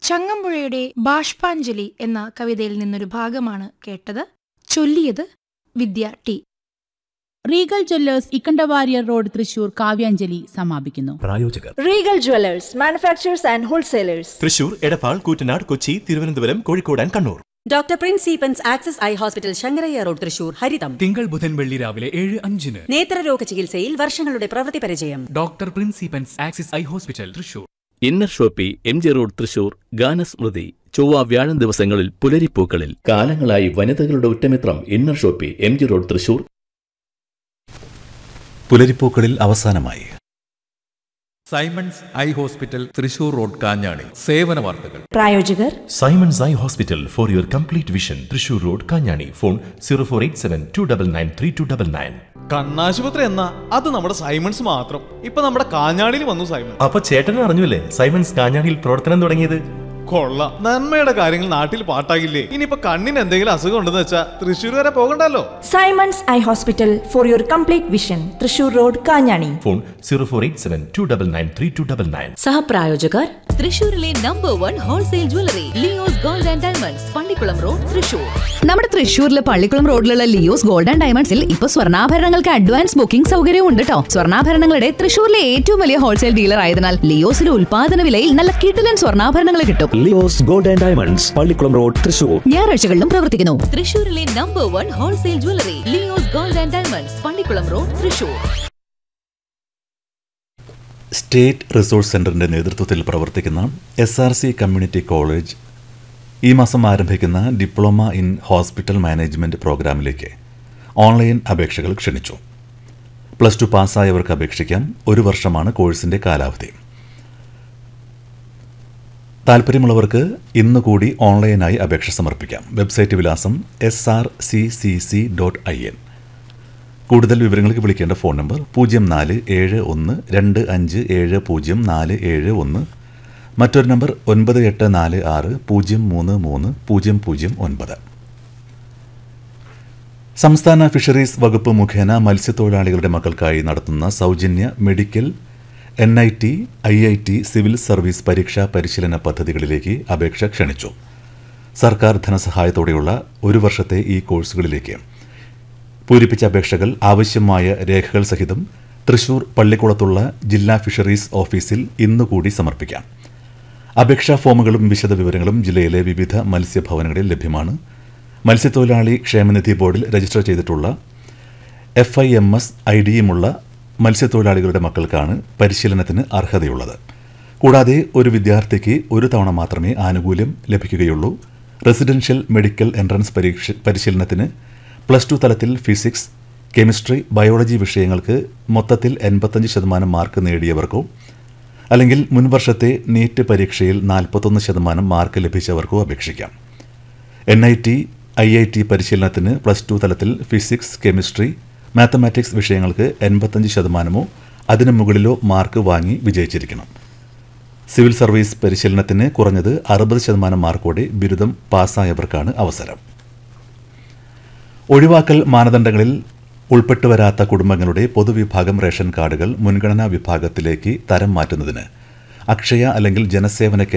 ചങ്ങമ്പുഴയുടെ ബാഷ്പാഞ്ജലി എന്ന കവിതയിൽ നിന്നൊരു ഭാഗമാണ് കേട്ടത് ചൊല്ലിയത് Vidya T Regal Jewellers Ikkanda Warrier Road Thrissur Kavyanjali സമാപിക്കുന്നു പ്രായോജകർ Regal Jewelers, manufacturers and wholesalers. Thrissur Edappal Koottanad Kochi Thiruvananthapuram Kozhikode and Kannur doctor Prince സീപ്പൻസ് Access Eye Hospital Shankarayya Road Thrissur ഹരിതം തിങ്കൾ ബുധൻ വെള്ളി രാവിലെ ഏഴ് അഞ്ചിന് നേത്രരോഗ ചികിത്സയിൽ വർഷങ്ങളുടെ പ്രവൃത്തി പരിചയം ഡോക്ടർ പ്രിൻസിപ്പൻസ് axis eye hospital Thrissur inner shoppe M G road Thrissur Ganasmrithi ചൊവ്വ വ്യാഴം ദിവസങ്ങളിൽ പുലരിപ്പൂക്കളിൽ കാലങ്ങളായി വനിതകളുടെ ഉറ്റമിത്രം inner shoppe M G road Thrissur പുലരിപ്പൂക്കളിൽ അവസാനമായി Simons eye hospital Thrissur road Kanjani സേവന വാർത്തകൾ പ്രായോജകർ Simons eye hospital for your complete vision Thrissur road Kanjani phone zero four eight seven two double nine three two double nine കണ്ണാശുപത്രി എന്നാ അത് നമ്മുടെ സൈമൺസ് മാത്രം ഇപ്പൊ നമ്മുടെ കാഞ്ഞാടിയിൽ വന്നു സൈമൺ അപ്പൊ ചേട്ടൻ അറിഞ്ഞില്ലേ സൈമൺസ് കാഞ്ഞാണിയിൽ പ്രവർത്തനം തുടങ്ങിയത് കൊള്ളാം നന്മയുടെ കാര്യങ്ങൾ നാട്ടിൽ പാട്ടാകില്ലേ ഇനിയിപ്പൊ കണ്ണിന് എന്തെങ്കിലും അസുഖം ഉണ്ടെന്ന് വെച്ചാ തൃശ്ശൂർ വരെ പോകണ്ടല്ലോ Simons eye hospital for your complete vision Thrissur road Kanjani phone zero four eight seven two double nine three two double nine സഹപ്രായോജകർ തൃശൂരിലെ number one wholesale jewellery Leo's gold and diamonds Pallikkulam road Thrissur നമ്മുടെ തൃശ്ശൂരിലെ പള്ളിക്കുളം റോഡിലുള്ള ലിയോസ് ഗോൾഡ് ആൻഡ് ഡയമണ്ട്സിൽ ഇപ്പൊ സ്വർണ്ണാഭരണങ്ങൾക്ക് advance booking സൗകര്യവും ഉണ്ട് കേട്ടോ സ്വർണ്ണാഭരണങ്ങളുടെ തൃശ്ശൂരിലെ ഏറ്റവും വലിയ ഹോൾസെയിൽ ഡീലർ ആയതിനാൽ ലിയോസിലെ ഉൽപാദന വിലയിൽ നല്ല കിടിലൻ സ്വർണ്ണാഭരണങ്ങൾ കിട്ടും Leo's gold and diamonds Pallikkulam road Thrissur ഞായറാഴ്ചകളിലും പ്രവർത്തിക്കുന്നു തൃശൂരിലെ number one wholesale jewellery Leo's gold and diamonds Pallikkulam road Thrissur state resource സെന്ററിന്റെ നേതൃത്വത്തിൽ പ്രവർത്തിക്കുന്ന S R C community college ഈ മാസം ആരംഭിക്കുന്ന ഡിപ്ലോമ ഇൻ ഹോസ്പിറ്റൽ മാനേജ്മെന്റ് പ്രോഗ്രാമിലേക്ക് ഓൺലൈൻ അപേക്ഷകൾ ക്ഷണിച്ചു പ്ലസ് ടു പാസ്സായവർക്ക് അപേക്ഷിക്കാം ഒരു വർഷമാണ് കോഴ്സിന്റെ കാലാവധി താല്പര്യമുള്ളവർക്ക് ഇന്ന് കൂടി ഓൺലൈനായി അപേക്ഷ സമർപ്പിക്കാം വെബ്സൈറ്റ് വിലാസം S R C C C dot I N കൂടുതൽ വിവരങ്ങൾക്ക് വിളിക്കേണ്ട ഫോൺ നമ്പർ പൂജ്യം നാല് ഏഴ് ഒന്ന് രണ്ട് അഞ്ച് ഏഴ് പൂജ്യം നാല് ഏഴ് ഒന്ന് മറ്റൊരു നമ്പർ ഒൻപത് എട്ട് നാല് ആറ് പൂജ്യം മൂന്ന് മൂന്ന് പൂജ്യം പൂജ്യം ഒൻപത് സംസ്ഥാന ഫിഷറീസ് വകുപ്പ് മുഖേന മത്സ്യത്തൊഴിലാളികളുടെ മക്കൾക്കായി നടത്തുന്ന സൗജന്യ medical N I T I I T civil service പരീക്ഷാ പരിശീലന പദ്ധതികളിലേക്ക് അപേക്ഷ ക്ഷണിച്ചു സർക്കാർ ധനസഹായത്തോടെയുള്ള ഒരു വർഷത്തെ ഈ കോഴ്സുകളിലേക്ക് പൂരിപ്പിച്ച അപേക്ഷകൾ ആവശ്യമായ രേഖകൾ സഹിതം തൃശൂർ പള്ളിക്കുളത്തുള്ള ജില്ലാ ഫിഷറീസ് ഓഫീസിൽ ഇന്നുകൂടി സമർപ്പിക്കാം അപേക്ഷാ ഫോമുകളും വിശദവിവരങ്ങളും ജില്ലയിലെ വിവിധ മത്സ്യഭവനങ്ങളിൽ ലഭ്യമാണ് മത്സ്യത്തൊഴിലാളി ക്ഷേമനിധി ബോർഡിൽ രജിസ്റ്റർ ചെയ്തിട്ടുള്ള F I M S I ഡിയുമുള്ള മത്സ്യത്തൊഴിലാളികളുടെ മക്കൾക്കാണ് പരിശീലനത്തിന് അർഹതയുള്ളത് കൂടാതെ ഒരു വിദ്യാർത്ഥിക്ക് ഒരു തവണ മാത്രമേ ആനുകൂല്യം ലഭിക്കുകയുള്ളൂ റെസിഡൻഷ്യൽ മെഡിക്കൽ എൻട്രൻസ് പരീക്ഷ പരിശീലനത്തിന് പ്ലസ് ടു തലത്തിൽ ഫിസിക്സ് കെമിസ്ട്രി ബയോളജി വിഷയങ്ങൾക്ക് മൊത്തത്തിൽ എൺപത്തഞ്ച് ശതമാനം മാർക്ക് നേടിയവർക്കോ അല്ലെങ്കിൽ മുൻവർഷത്തെ നീറ്റ് പരീക്ഷയിൽ നാൽപ്പത്തൊന്ന് ശതമാനം മാർക്ക് ലഭിച്ചവർക്കോ അപേക്ഷിക്കാം N I T I I T പരിശീലനത്തിന് പ്ലസ് ടു തലത്തിൽ ഫിസിക്സ് കെമിസ്ട്രി മാത്തമാറ്റിക്സ് വിഷയങ്ങൾക്ക് എൺപത്തഞ്ച് ശതമാനമോ അതിനു മുകളിലോ മാർക്ക് വാങ്ങി വിജയിച്ചിരിക്കണം സിവിൽ സർവീസ് പരിശീലനത്തിന് കുറഞ്ഞത് അറുപത് ശതമാനം മാർക്കോടെ ബിരുദം പാസ്സായവർക്കാണ് അവസരം ഒഴിവാക്കൽ മാനദണ്ഡങ്ങളിൽ ഉൾപ്പെട്ടുവരാത്ത കുടുംബങ്ങളുടെ പൊതുവിഭാഗം റേഷൻ കാർഡുകൾ മുൻഗണനാ വിഭാഗത്തിലേക്ക് തരം മാറ്റുന്നതിന് അക്ഷയ അല്ലെങ്കിൽ ജനസേവന